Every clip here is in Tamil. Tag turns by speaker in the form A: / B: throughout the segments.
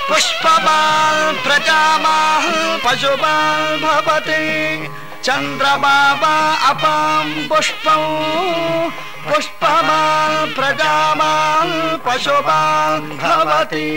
A: पुष्पमाल् प्रजामाः पशुमाल् भवति चन्द्रबाबा अपां पुष्पौ पुष्पमाल् प्रजामाल् पशुमाल् भवति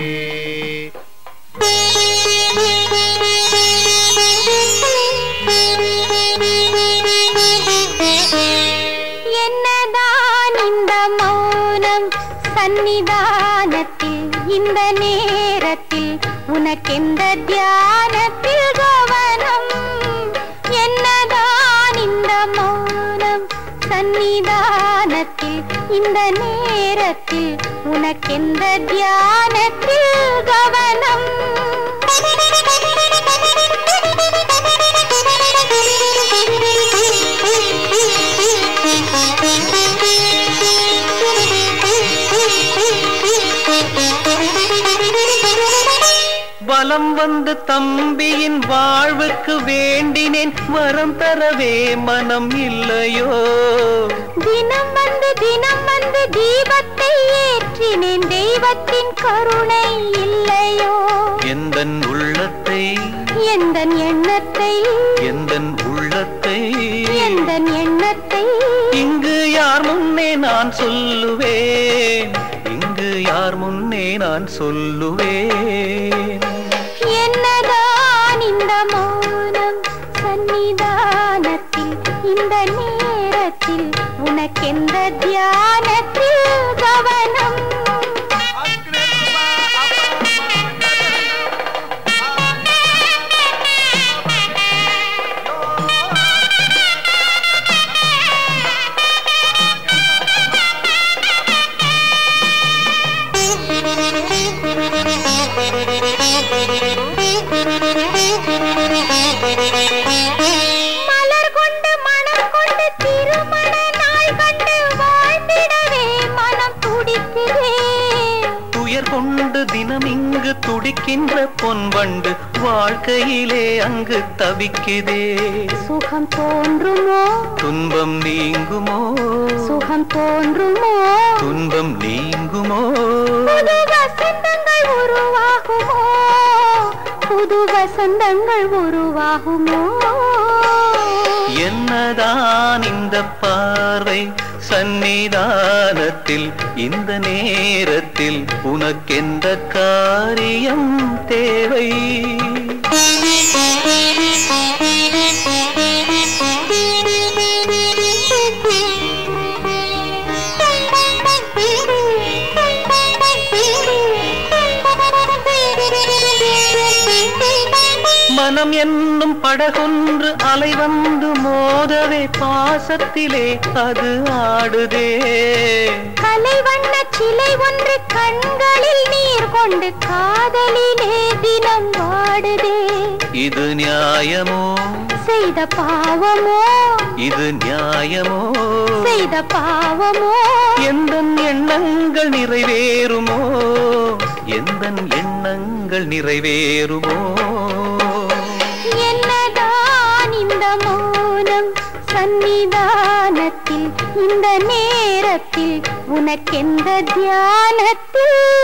B: என்னதான் இந்த மௌனம் சந்நிதானத்தில் இந்த நேரத்தில் உனக்கெந்த தியானத்தில் கவனம் என்னதான் இந்த மௌனம் சந்நிதானத்தில் இந்த நேரத்தில் உனக்கெந்த தியானத்தில் கவனம்
C: வலம் வந்து தம்பியின் வாழ்வுக்கு வேண்டினேன் வரம் தரவே மனம் இல்லையோ
B: தினம் வந்து தினம் வந்து தீபத்தை ஏற்றினேன் தெய்வத்தின் கருணை இல்லையோ
C: எந்தன் உள்ளத்தை
B: எந்தன் எண்ணத்தை
C: எந்தன் உள்ளத்தை
B: எந்தன் எண்ணத்தை
C: இங்கு யார் முன்னே நான் சொல்லுவேன் இங்கு யார் முன்னே நான் சொல்லுவேன்
B: என்னதான் இந்த மௌனம் சந்நிதானத்தில் இந்த நேரத்தில் உனக்கெந்த தியானத்தில் கவனம் மலர் கொண்டு மணல் கொண்டு திருமண நாள் கண்டு வாழ்ந்திடவே மனம் துடிக்குதே
C: துயர் கொண்டு தினம் இங்கு துடிக்கின்ற பொன்வண்டு வாழ்க்கையிலே அங்கு தவிக்குதே
B: சுகம் தோன்றுமோ
C: துன்பம் நீங்குமோ
B: சுகம் தோன்றுமோ
C: துன்பம் நீங்குமோ
B: புது வசந்தங்கள் உருவாகுமோ புது வசந்தங்கள் உருவாகுமோ
C: என்னதான் இந்த பார்வை சந்நிதானத்தில் இந்த நேரத்தில் உனக்கெந்த காரியம் தேவை மனம் என்னும் படகொன்று அலை வந்து மோதவே பாசத்திலே அது ஆடுதே
B: கலை வண்ண சிலை ஒன்று கண்களில் நீர் கொண்டு காதலிலே தினம் வாடுதே
C: இது நியாயமோ
B: செய்த பாவமோ
C: இது நியாயமோ
B: செய்த பாவமோ
C: எந்த எண்ணங்கள் நிறைவேறுமோ எந்த எண்ணங்கள் நிறைவேறுமோ
B: என்னதான் இந்த மௌனம் சந்நிதானத்தில் இந்த நேரத்தில் உனக்கெந்த தியானத்தில்